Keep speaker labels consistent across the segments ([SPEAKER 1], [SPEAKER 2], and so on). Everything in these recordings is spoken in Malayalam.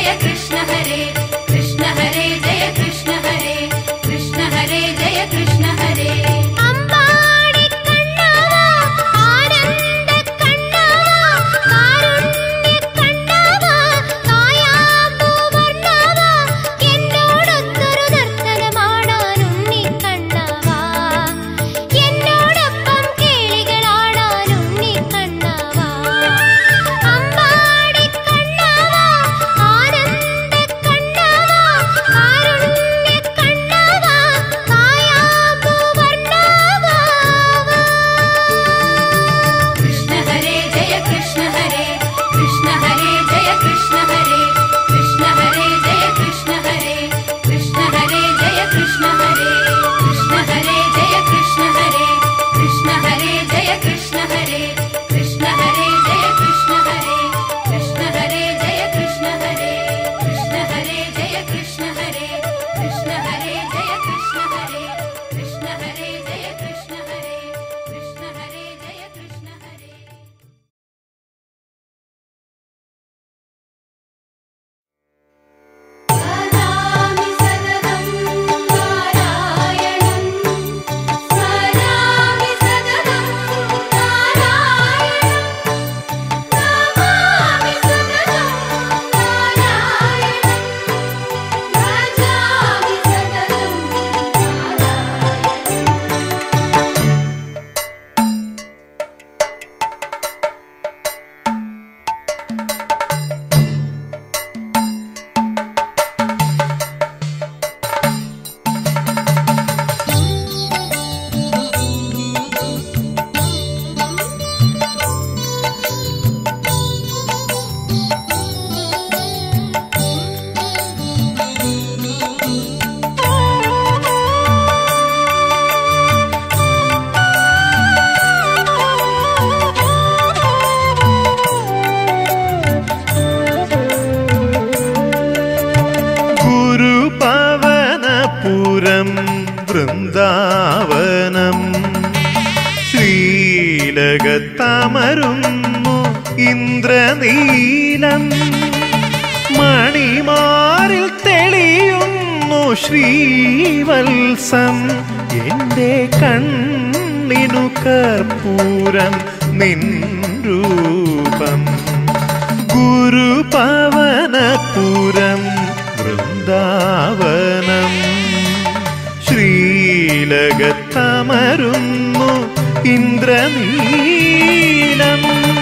[SPEAKER 1] जय कृष्ण हरे कृष्ण हरे जय कृष्ण हरे कृष्ण हरे जय कृष्ण हरे
[SPEAKER 2] അമ്പാടി കണ്ണാവാ ആനന്ദ കണ്ണാവാ കാരുണ്യ കണ്ണാവാ കായാമ്പൂ വർണ്ണാവാ എന്നോടൊത്തൊരു നർത്തനമാടാൻ ഉണ്ണി കണ്ണാവാ എന്നോടൊപ്പം കേളികളാടാൻ ഉണ്ണി കണ്ണാവാ അമ്പാടി കണ്ണാവാ ആനന്ദ കണ്ണാവാ കാരുണ്യ കണ്ണാവാ കായാമ്പൂ വർണ്ണാവാ
[SPEAKER 1] कृष्ण हरे जय कृष्ण हरे कृष्ण हरे जय कृष्ण हरे कृष्ण हरे जय कृष्ण हरे कृष्ण हरे जय कृष्ण हरे कृष्ण हरे जय कृष्ण हरे कृष्ण हरे जय कृष्ण हरे कृष्ण हरे जय कृष्ण हरे कृष्ण हरे जय कृष्ण हरे कृष्ण हरे जय कृष्ण हरे कृष्ण हरे जय कृष्ण हरे कृष्ण हरे जय कृष्ण हरे कृष्ण हरे जय कृष्ण हरे स्मरामि सततं नारायणं स्मरामि सततं नारायणं नमामि सततं नारायणं भजामि सततं नारायणम्
[SPEAKER 3] ഗുരുപവനപുരം വൃന്ദാവനം ശ്രീലകത്തമരുന്നു ഇന്ദ്രനീലം മണിമാറിൽ തെളിയുന്നു ശ്രീവത്സം എന്റെ കണ്ണിനു കർപ്പൂരം നിൻ രൂപം ഗുരുപവനപുരം വൃന്ദാവനം ശ്രീലകത്തമരുന്നു ഇന്ദ്രനീലം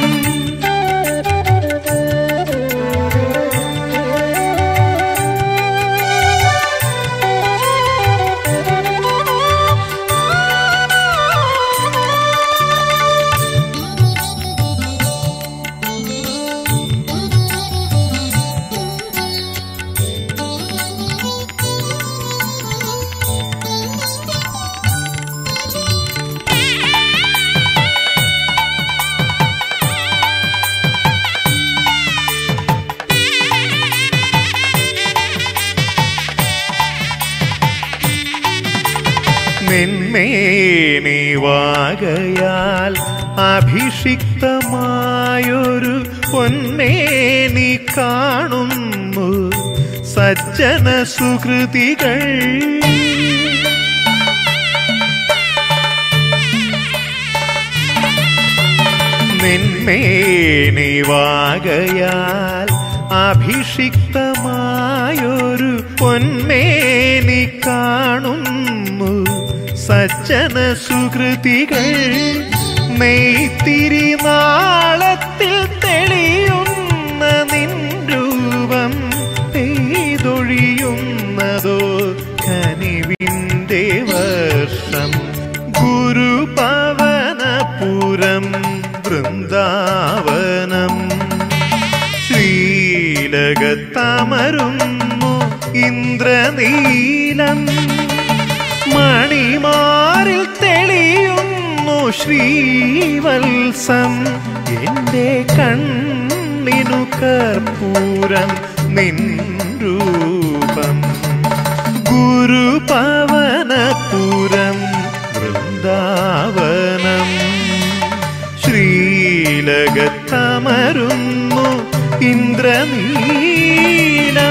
[SPEAKER 3] നിന്മേനി വാകയാൽ അഭിഷിക്തമായൊരു പൊന്മേനി കാണുന്നു സജ്ജന സുകൃതികൾ നിന്മേനി വാകയാൽ അഭിഷിക്തമായൊരു പൊന്മേനി കാണുന്നു സജ്ജന സുകൃതികൾ നെയ്ത്തിരി നാളത്തിൽ തെളിയുന്ന നിൻ രൂപം പെയ്തൊഴിയുന്നതോ കനിവിൻ്റെ വർഷം ഗുരുപവനപുരം വൃന്ദാവനം ശ്രീലകത്തമരുന്നു ഇന്ദ്രനീലം മണിമാറിൽ തെളിയുന്നു ശ്രീവത്സം എന്റെ കണ്ണിനു കർപ്പൂരം നിൻ രൂപം ഗുരുപവനപുരം വൃന്ദാവനം ശ്രീലകത്തമരുന്നു ഇന്ദ്രനീലം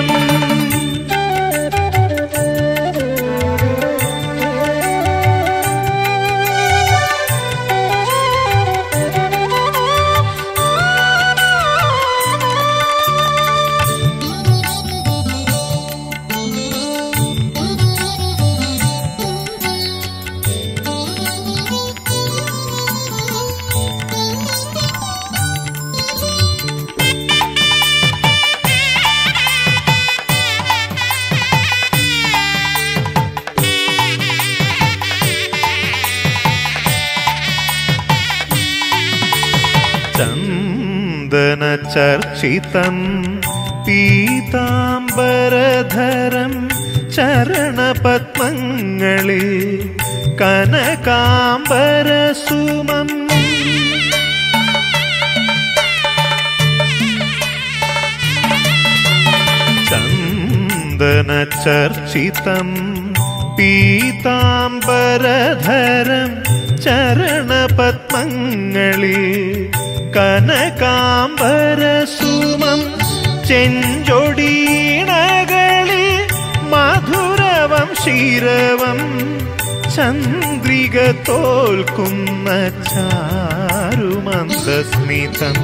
[SPEAKER 3] ചർച്ചിതം പീതാംബരധരം ചരണപത്മങ്ങളിൽ കനകാംബരസുമം ചന്ദനചർച്ചിതം പീതാംബരധരം ചരണപത്മങ്ങളിൽ കനകാംബരസുമം ചെഞ്ചൊടീണകളിൽ മധുരവം ശിരവം ചന്ദ്രിക തോൽക്കുന്ന ചാരുമന്ദസ്മിതം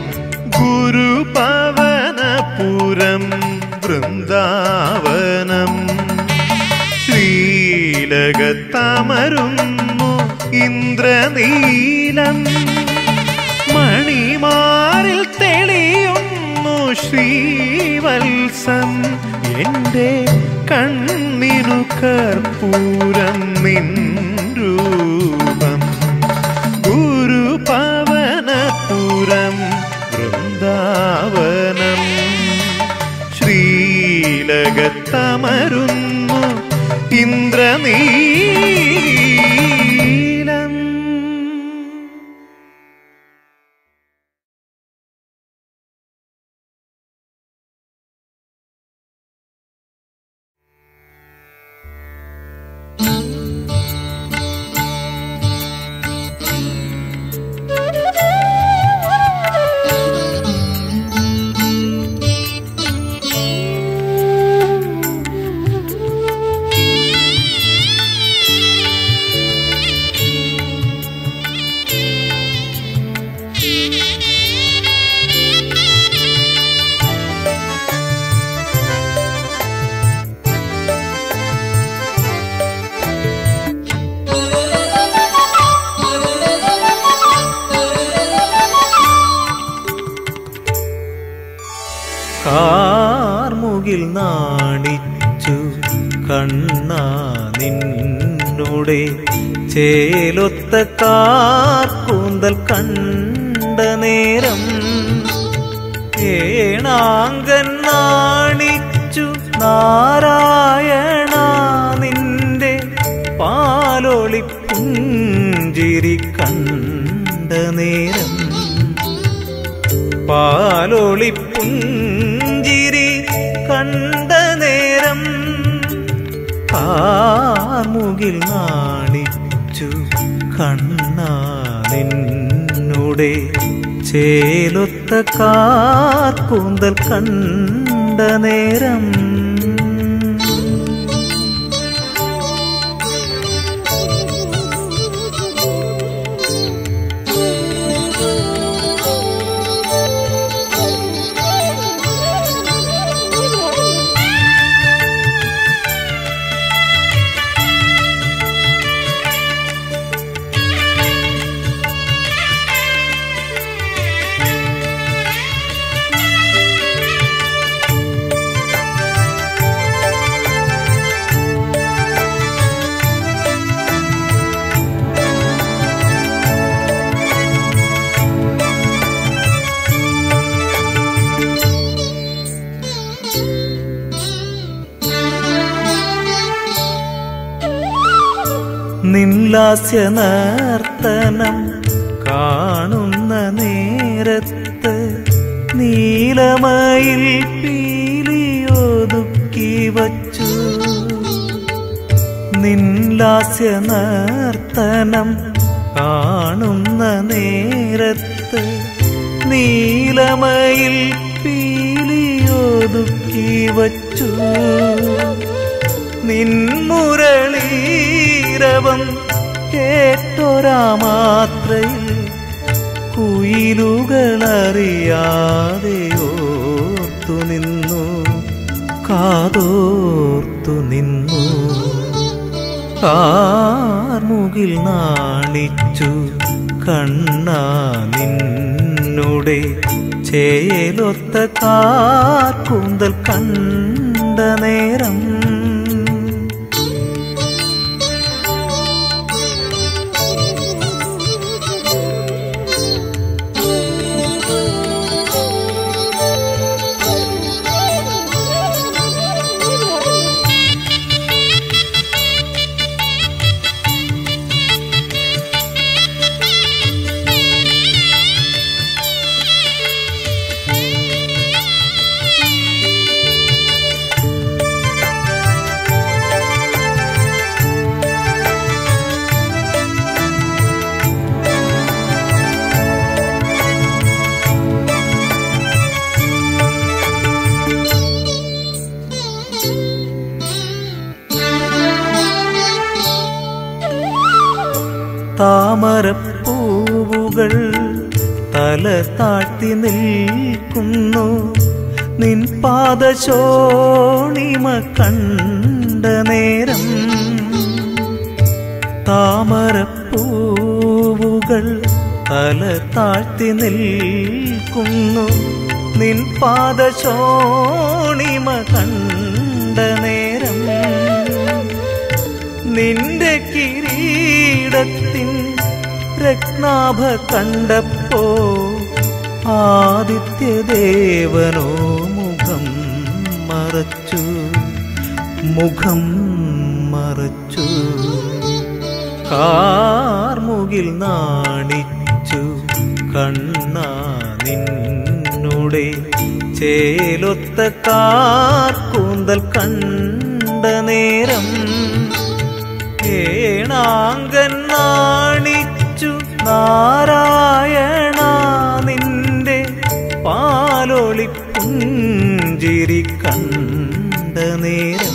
[SPEAKER 3] ഗുരുപവനപുരം വൃന്ദാവനം ശ്രീലകത്തമരുന്നു ഇന്ദ്രനീലം മണിമാറിൽ തെളിയുന്നു ശ്രീവത്സം എൻ്റെ കണ്ണിനു കർപ്പൂരം നിൻ രൂപം ഗുരുപവനപുരം വൃന്ദാവനം ശ്രീലകത്തമരുന്നു ഇന്ദ്രനീലം
[SPEAKER 4] കാർമുകിൽ നാണിച്ചു കണ്ണാ നിന്നുടെ ചേലൊത്ത കാർക്കൂന്തൽ കണ്ട നേരം ഏണാങ്കൻ നാണിച്ചു നാരായണ നിന്റെ പാലൊളി പുഞ്ചിരി കണ്ട നേരം പാലൊളി പുഞ്ചിരി കണ്ട നേരം കാമുകിൽ നാണിച്ചു കണ്ണാ നിന്നുടെ ചേലൊത്ത കാർക്കൂന്തൽ കണ്ട നേരം നിൻലാസ്യ നർത്തനം കാണുന്ന നേരത്ത് നീലമയിൽ പീലിയൊതുക്കി വച്ചു നിൻലാസ്യ നർത്തനം കാണുന്ന നേരത്ത് നീലമയിൽ പീലിയൊതുക്കി വച്ചു നിൻമുരളീരവം കേട്ടൊരാ മാത്രയിൽ കുയിലുകളറിയാതെ ഓർത്തു നിന്നു കാതോർത്തു നിന്നു കാർമുകിൽ നാണിച്ചു കണ്ണാ നിന്നുടെ ചേലൊത്ത കാർക്കൂന്തൽ കണ്ട നേരം
[SPEAKER 2] Thank you.
[SPEAKER 4] താമരപ്പൂവുകൾ തല താഴ്ത്തി നിൽക്കുന്നു നിൻ പാദശോണിമ കണ്ട നേരം താമരപ്പൂവുകൾ തല താഴ്ത്തി നിൽക്കുന്നു നിൻ പാദശോണിമ കണ്ട നേരം നിന്റെ കിരീടത്തിൻ രത്നാഭ കണ്ടപ്പോ ആദിത്യദേവനോ മുഖം മറച്ചു മുഖം മറച്ചു കാർമുകിൽ നാണിച്ചു കണ്ണാ നിന്നുടെ ചേലൊത്ത കാർക്കൂന്തൽ കണ്ട നേരം ഏണാങ്കൻ നാണിച്ചു നാരായണ നിന്റെ പാലൊളി പുഞ്ചിരി കണ്ട നേരം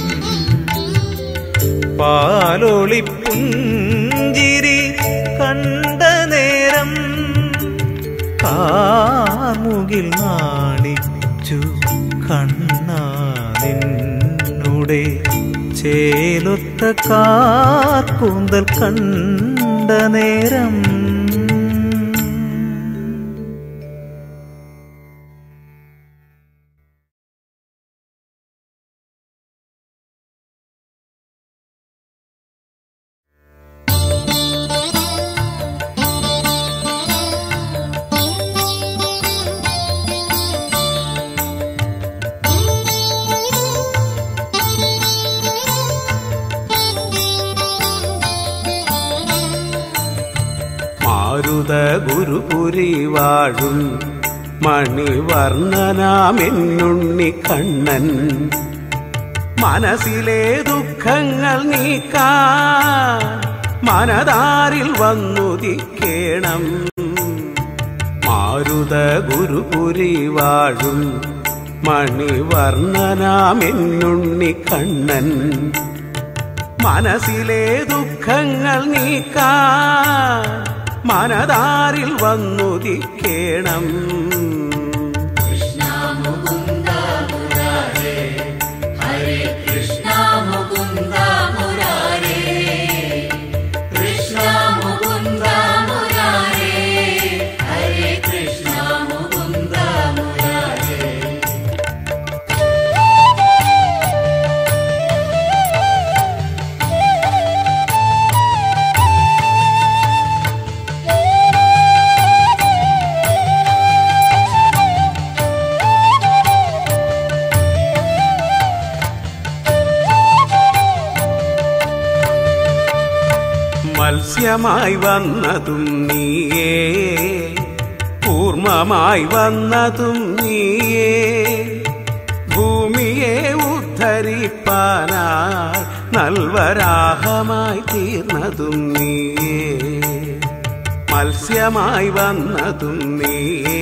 [SPEAKER 4] പാലൊളി പുഞ്ചിരി കണ്ട നേരം കാമുകിൽ നാണിച്ചു കണ്ണാ നിന്നുടെ ചേലൊത്ത കാർക്കൂന്തൽ കണ്ട നേരം
[SPEAKER 5] മാരുത ഗുരുപുരി വാഴും മണിവർണ്ണനാമെന്നുണ്ണി കണ്ണൻ മനസ്സിലെ ദുഃഖങ്ങൾ നീക്കാൻ മനതാരിൽ വന്നുദിക്കേണം മാരുത ഗുരുപുരി വാഴും മണിവർണ്ണനാമെന്നുണ്ണി കണ്ണൻ മനസ്സിലെ ദുഃഖങ്ങൾ നീക്കാൻ മനതാരിൽ വന്നുദിക്കേണം
[SPEAKER 1] കൃഷ്ണ മുകുന്ദ മുരാരേ കൃഷ്ണ മുകുന്ദ മുരാരേ ഹരേ കൃഷ്ണ മുകുന്ദ മുരാരേ
[SPEAKER 5] മത്സ്യമായി വന്നതും നീയേ കൂർമ്മമായി വന്നതും നീയേ ഭൂമിയെ ഉദ്ധരിപ്പാനായി നൽവരാഹമായി തീർന്നതും നീയേ മത്സ്യമായി വന്നതും നീയേ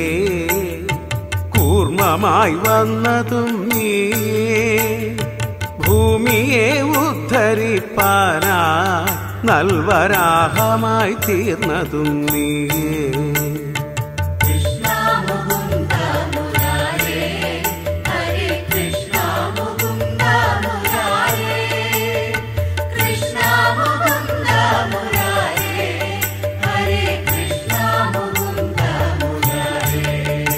[SPEAKER 5] കൂർമ്മമായി വന്നതും നീയേ ഭൂമിയെ ഉദ്ധരിപ്പാനായി നൽവരാഹമായി തീർന്നതും നീയേ
[SPEAKER 1] കൃഷ്ണ മുകുന്ദ മുരാരേ ഹരേ കൃഷ്ണ മുകുന്ദ മുരാരേ കൃഷ്ണ മുകുന്ദ മുരാരേ ഹരേ കൃഷ്ണ മുകുന്ദ മുരാരേ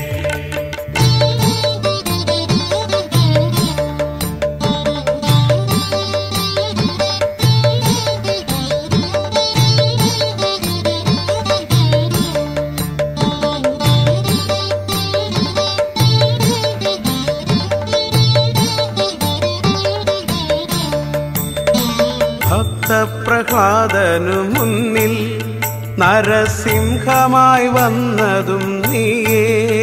[SPEAKER 5] ഭക്തപ്രഹ്ലാദനു മുന്നിൽ നരസിംഹമായി വന്നതും നീയേ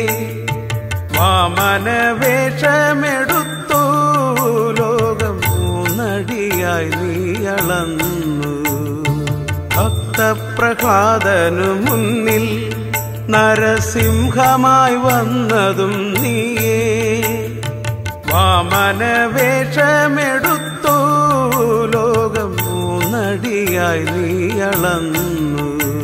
[SPEAKER 5] വാമന വേഷമെടുത്തു ലോകം മൂന്നടിയായി നീ അളന്നു ഭക്തപ്രഹ്ലാദനു മുന്നിൽ നരസിംഹമായി വന്നതും നീയേ വാമന വേഷമെടുത്തു ലോകം മൂന്നടിയായി നീ അളന്നു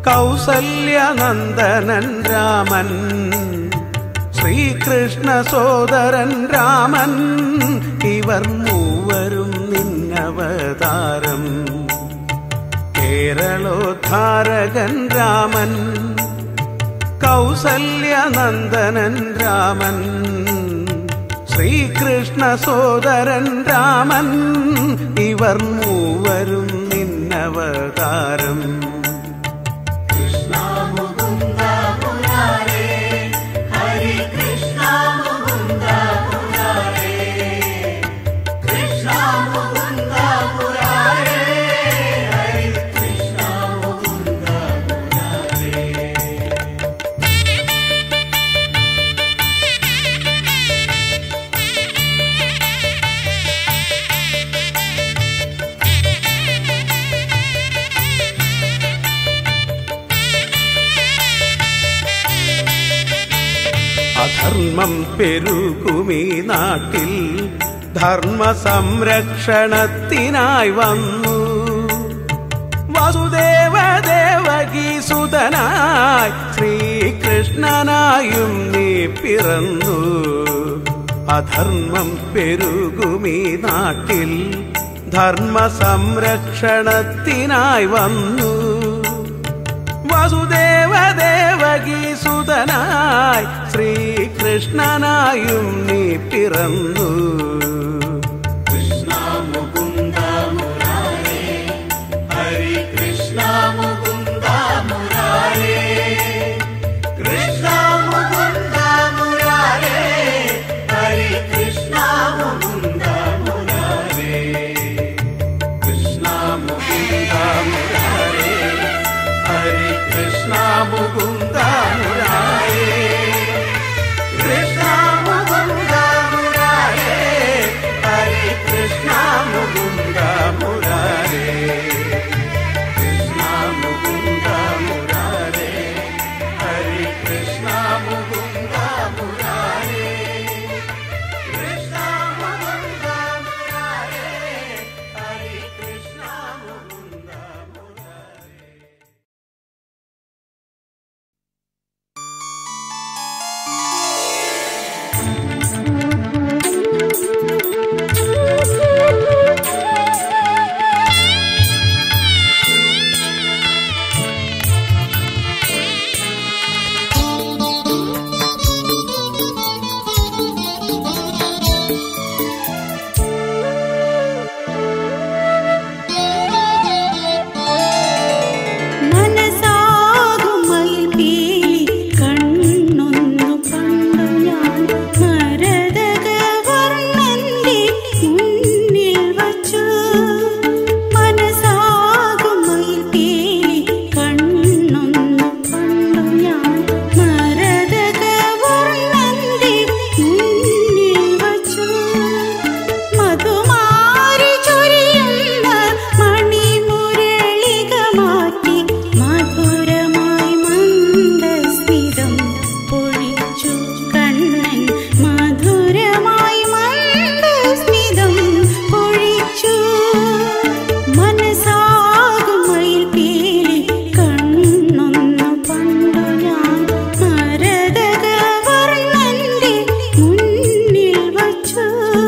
[SPEAKER 5] കൗസല്യനന്ദനൻ രാമൻ ശ്രീകൃഷ്ണ സോദരൻ രാമൻ ഇവർ മൂവരും നിന്നവതാരം കേരളോദ്ധാരകൻ രാമൻ കൗസല്യനന്ദനൻ രാമൻ ശ്രീകൃഷ്ണ സോദരൻ രാമൻ ഇവർ മൂവരും നിന്നവതാരം അധർമ്മം പെരുകുമീ നാട്ടിൽ ധർമ്മ സംരക്ഷണത്തിനായി വന്നു വസുദേവ ദേവകി സുതനായി ശ്രീകൃഷ്ണനായും നീ പിറന്നു അധർമ്മം പെരുകുമീ നാട്ടിൽ ധർമ്മ സംരക്ഷണത്തിനായി വന്നു വസുദേവ ദേവകി സുതനായി ശ്രീകൃഷ്ണനായും നീ പിറന്നു ഹരി കൃഷ്ണ മുകുന്ദ മുരാരേ കൃഷ്ണ മുകുന്ദ മുരാരേ ഹരി കൃഷ്ണ മുകുന്ദ മുരാരേ കൃഷ്ണ മുകുന്ദ മുരാരേ ഹരി കൃഷ്ണ മുകുന്ദ മുരാരേ കൃഷ്ണ മുകുന്ദ മുരാരേ ഹരി കൃഷ്ണ മുകുന്ദ മുരാരേ
[SPEAKER 2] മനസാകുമയിൽ പീലി കണ്ണൊന്നു കണ്ടു ഞാൻ മരതകവർണ്ണന്റെ മുന്നിൽ വച്ചു മനസാകുമയിൽ പീലി കണ്ണൊന്നു കണ്ടു ഞാൻ മരതകവർണ്ണന്റെ മുന്നിൽ വച്ചു മധുമാരി ചൊരിയുന്ന മണിമുരളിക മാറ്റി മധുരമായി മന്ദസ്മിതം പൊഴിച്ചു കണ്ണൻ മധുരമായി മന്ദസ്മിതം പൊഴിച്ചു മനസാകുമയിൽ പീലി കണ്ണൊന്നു കണ്ടു ഞാൻ മരതകവർണ്ണന്റെ മുന്നിൽ വച്ചു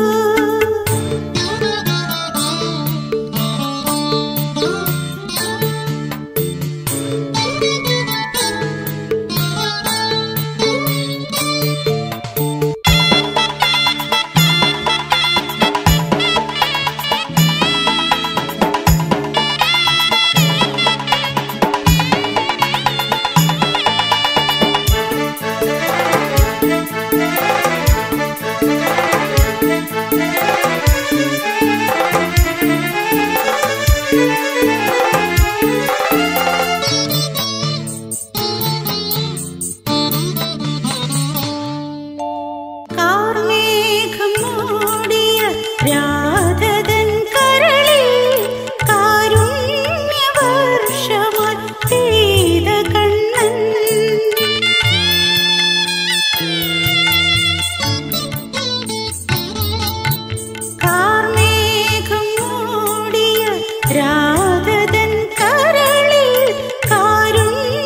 [SPEAKER 2] കാർമേഘം മൂടിയ രാധതൻ കരളിൽ കാരുണ്യവർഷമായി പെയ്ത കണ്ണൻ കാർമേഘം മൂടിയ രാധതൻ കരളിൽ കാരുണ്യവർഷമായി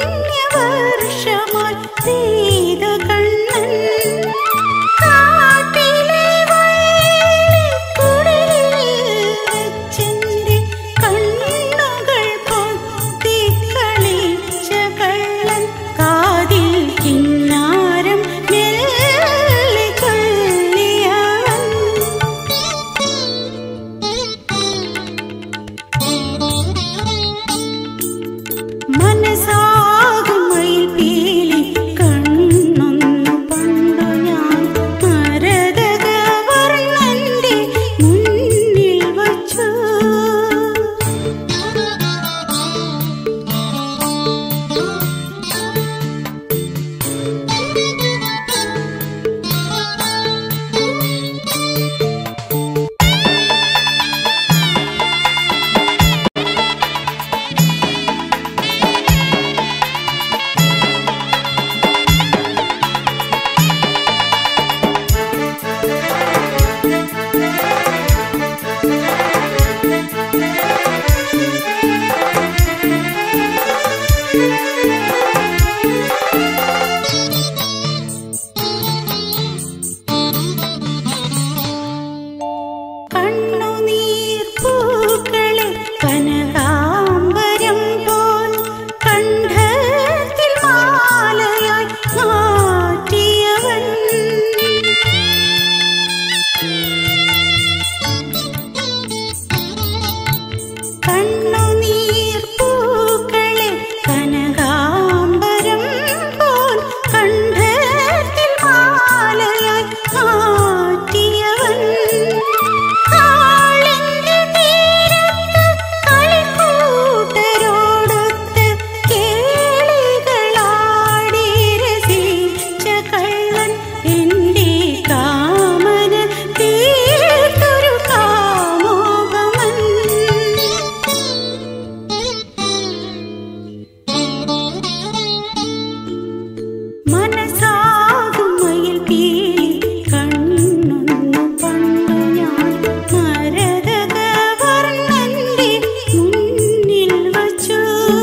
[SPEAKER 2] മനസ്സാകും മയിൽ പീലി കണ്ണൊന്നു പണ്ടു ഞാൻ മരതക വർണ്ണന്റെ മുന്നിൽ വച്ചു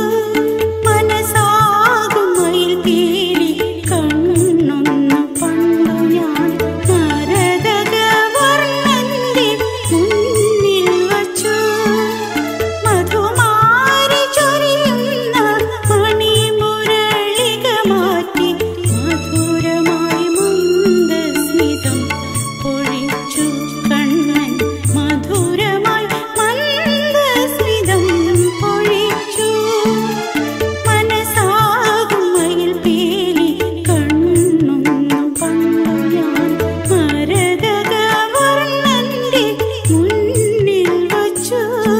[SPEAKER 2] മനസ്സാകും മയിൽ പീലി കണ്ണൊന്നു പണ്ടു ഞാൻ മരതക വർണ്ണന്റെ മുന്നിൽ വച്ചു മധുമാരി ചൊരിയുന്ന മണിമുരളിക മാറ്റി മധുരമായി മന്ദസ്മിതം പൊഴിച്ചു കണ്ണൻ മധുരമായി മന്ദസ്മിതം പൊഴിച്ചു മനസ്സാകും മയിൽ പീലി കണ്ണൊന്നു പണ്ടു ഞാൻ മരതക വർണ്ണന്റെ മുന്നിൽ വച്ചു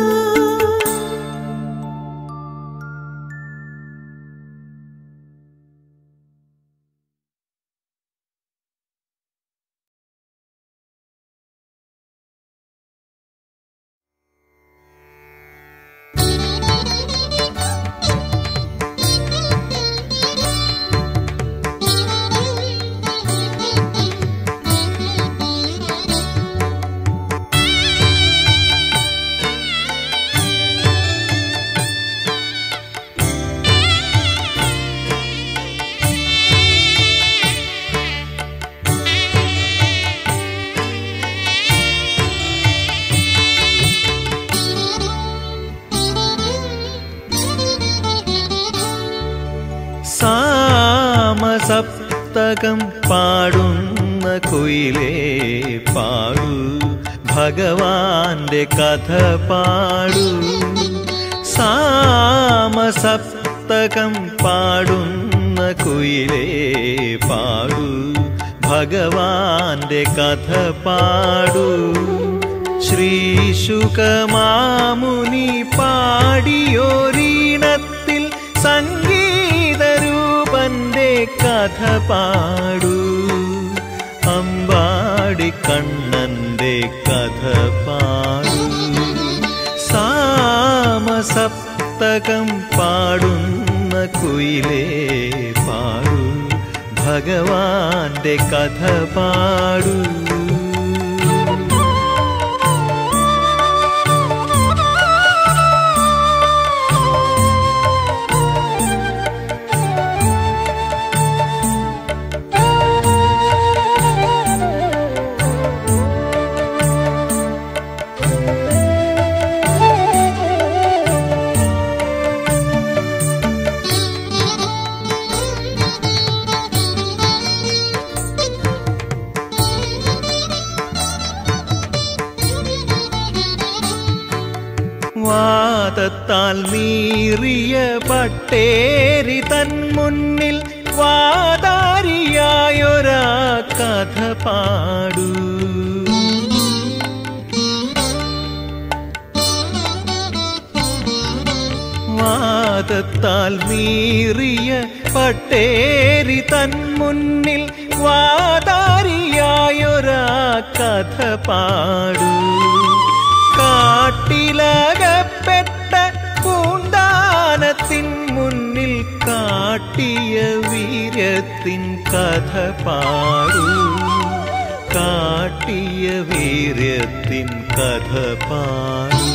[SPEAKER 3] സാമസപ്തകം പാടുന്ന കുയിലേ പാടൂ ഭഗവാന്റെ കഥ പാടൂ സാമസപ്തകം പാടുന്ന കുയിലേ പാടൂ ഭഗവാന്റെ കഥ പാടൂ ശ്രീശുകമാമുനി പാടിയോരീണത്തിൽ സംഗീതരൂപന്റെ കഥ പാടൂ അമ്പാടി കണ്ണന്റെ കഥ പാടൂ സാമസപ്തകം പാടുന്ന കുയിലേ പാടൂ ഭഗവാന്റെ കഥ പാടൂ വാദത്താൽ നീറിയ പട്ടേരി തൻ മുന്നിൽ വാതാരിയായൊരാ കഥ പാടൂ വാദത്താൽ നീറിയ പട്ടേരി തൻ മുന്നിൽ വാതാരിയായൊരാ കഥ പാടൂ കാട്ടിലകപ്പെട്ട പൂന്താനത്തിൻ മുന്നിൽ കാട്ടിയ വീര്യത്തിൻ കഥ പാടൂ കാട്ടിയ വീര്യത്തിൻ കഥ പാടൂ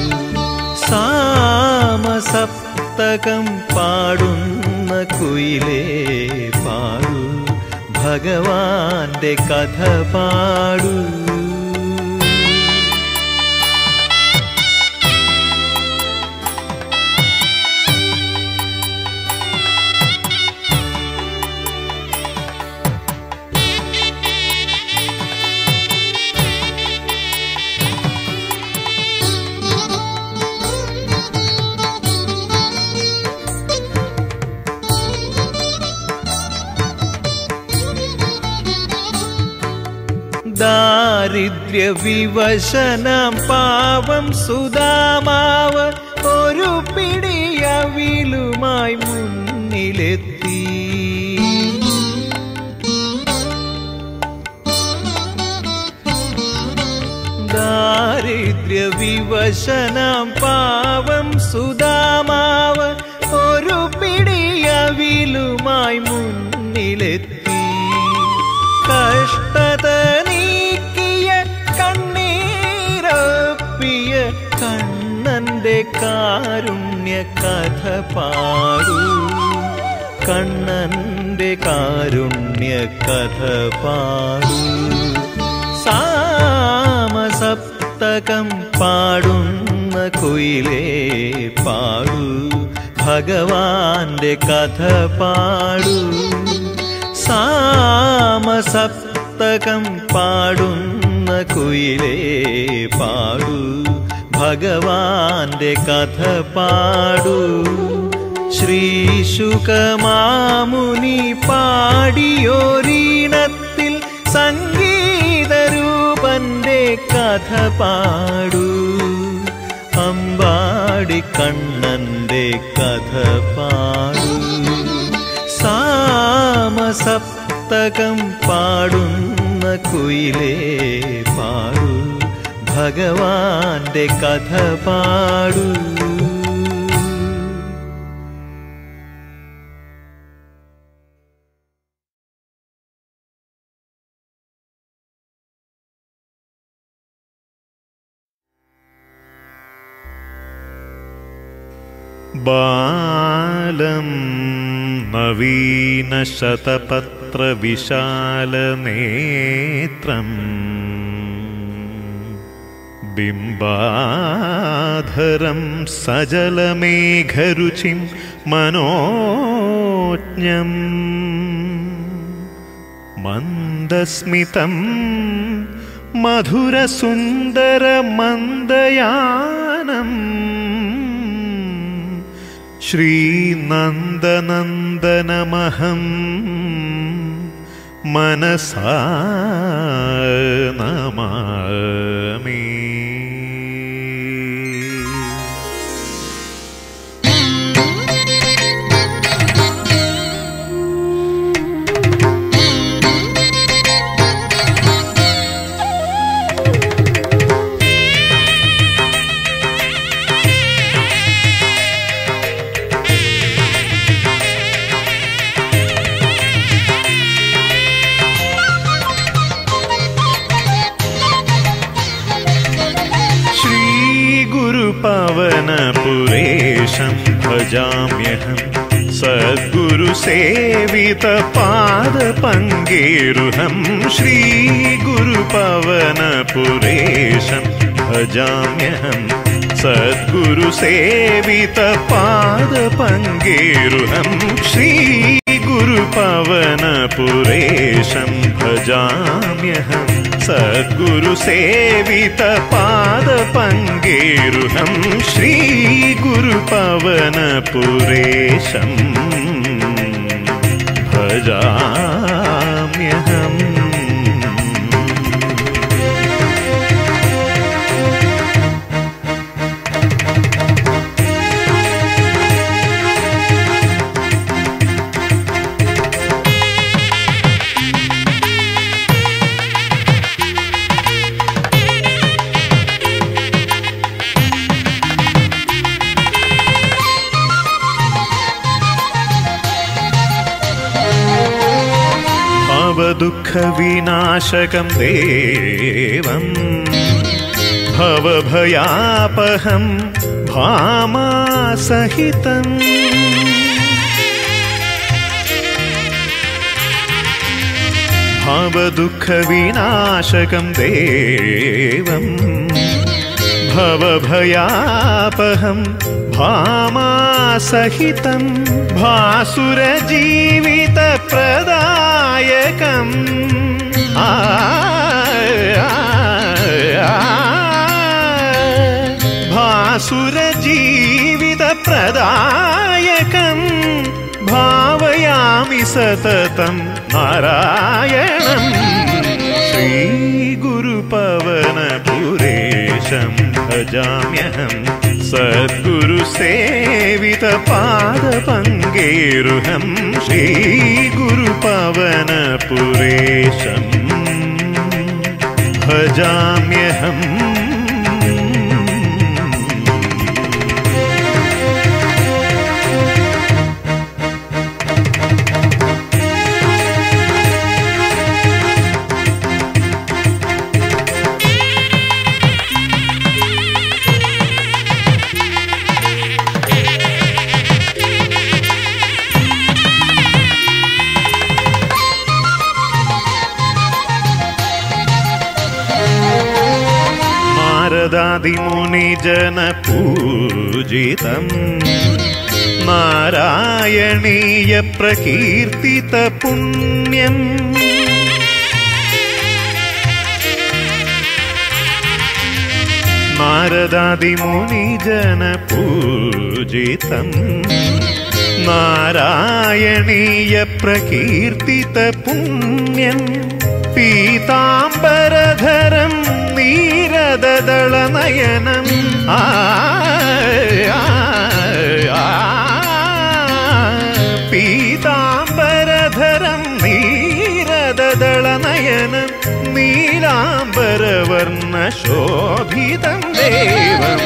[SPEAKER 3] സാമസപ്തകം പാടുന്ന കുയിലേ പാടൂ ഭഗവാന്റെ കഥ പാടൂ ദാരിദ്ര്യ വിവശനം പാവം സുതാമാവ് ഒരു പിടിയവിലുമായി മുന്നിലെത്തി ദാരിദ്ര്യ വിവശനം പാവം സുതാമാവ് ഒരു പിടിയവിലുമായി മുന്നിലെത്തി കാരുണ്യ കഥ പാടൂ കണ്ണന്റെ കാരുണ്യ കഥ പാടൂ സാമസപ്തകം പാടുന്ന കുയിലേ പാടൂ ഭഗവാന്റെ കഥ പാടൂ സാമസപ്തകം പാടുന്ന കുയിലേ പാടൂ ഭഗവാന്റെ കഥ പാടൂ ശ്രീശുകമാമുനി പാടിയോരീണത്തിൽ സംഗീതരൂപന്റെ കഥ പാടൂ അമ്പാടി കണ്ണന്റെ കഥ പാടൂ സാമസപ്തകം പാടുന്ന കുയിലേ പാടൂ ഭഗവാന്റെ കഥ പാടൂ
[SPEAKER 4] ബാലം നവീനശതപത്രവിശാലനേത്രം ബിംബാധരം സജലമേഘരുചിം മനോജ്ഞം മന്ദസ്മിതം മധുരസുന്ദരമന്ദയാനം ശ്രീനന്ദനന്ദനമഹം മനസാ നമാമി श्रीगुरुपवनपुरेशं भजाम्यहं सद्गुरुसेवितपादपङ्गेरुहं श्रीगुरुपवनपुरेशं भजाम्यहं सद्गुरुसेवितपादपङ्गेरुहं श्रीगुरुपवनपुरेशं भजाम्यहं सद्गुरुसेवितपादपङ्गेरुहं श्रीगुरुपवनपुरेशं भजाम्यहम् भवदुःखविनाशकं देवम् भवभयापहं भामासहितम् भवदुःखविनाशकं देवम् भवभयापहं भामासहितं भासुरजीवितप्रदायकम् आ, आ, आ, भासुरजीवितप्रदायकम् भावयामि सततं नारायणम् श्रीगुरुपवनपुरेशं भजाम्यहं सद्गुरुसेवितपादपङ्गेरुहं श्रीगुरुपवनपुरेशं भजाम्यहम् नारदादिमुनिजनपूजितम् नारायणीयप्रकीर्तितपुण्यम् नारदादिमुनिजनपूजितम् नारायणीयप्रकीर्तितपुण्यम् पीताम्बरधरं नीरददलनयनम् आ आ, आ, पीताम्बरधरं नीरददलनयनं नीलाम्बरवर्णशोभितं देवं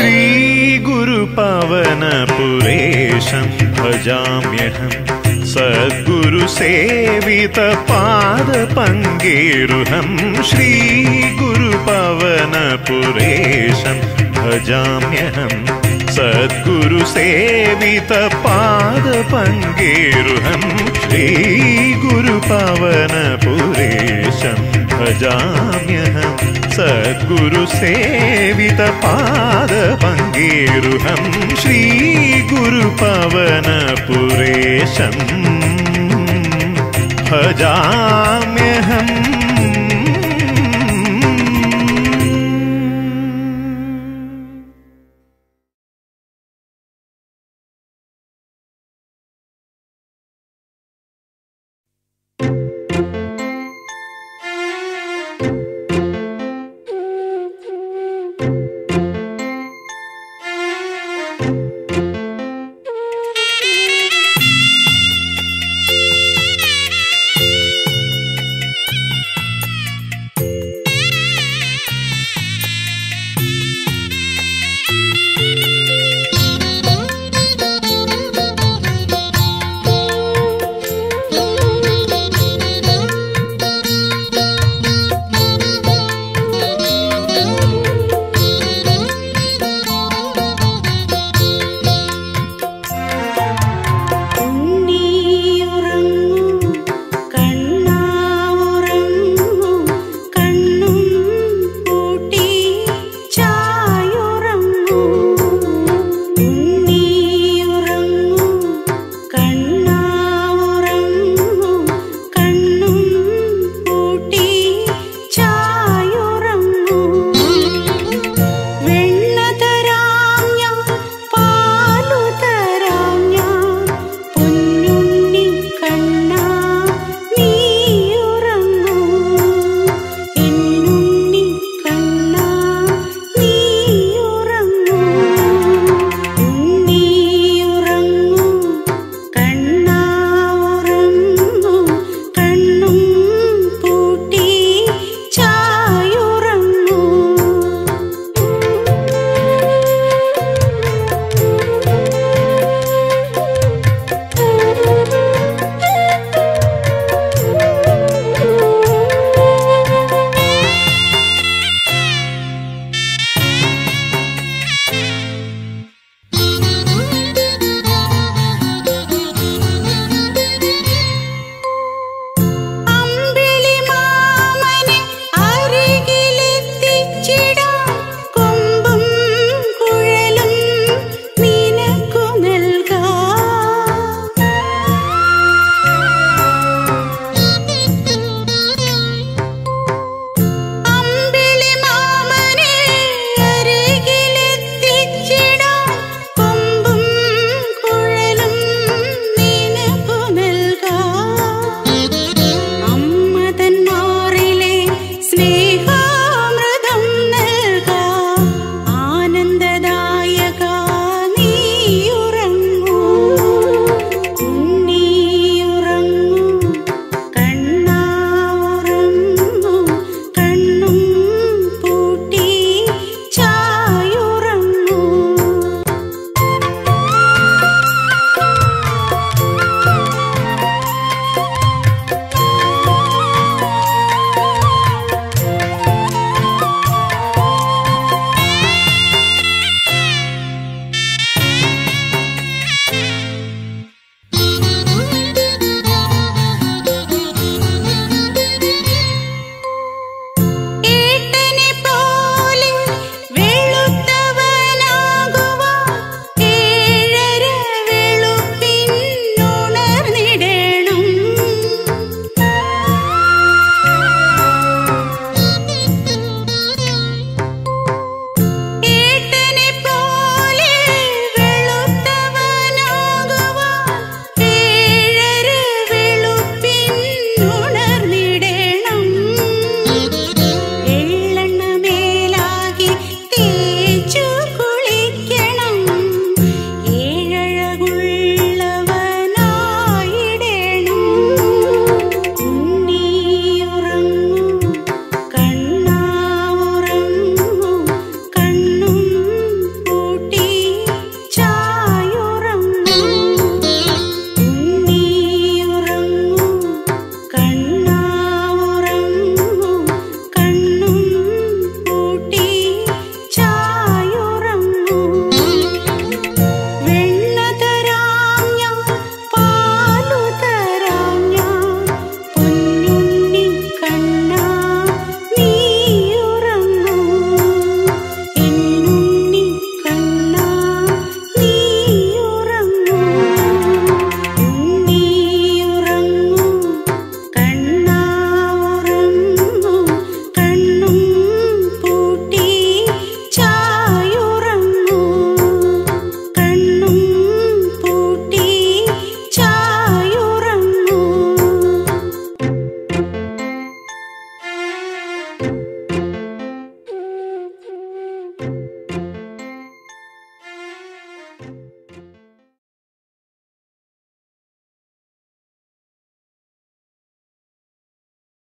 [SPEAKER 4] श्रीगुरुपवनपुरेशं भजाम्यहम् सद्गुरुसेवितपादपङ्गेरुहं श्रीगुरुपवनपुरेशं भजाम्यहं सद्गुरुसेवितपादपङ्गेरुहं श्रीगुरुपवनपुरेशं भजाम्यहं सद्गुरुसेवितपादपङ्गेरुहं श्रीगुरुपवनपुरेशम् भजाम्यहम्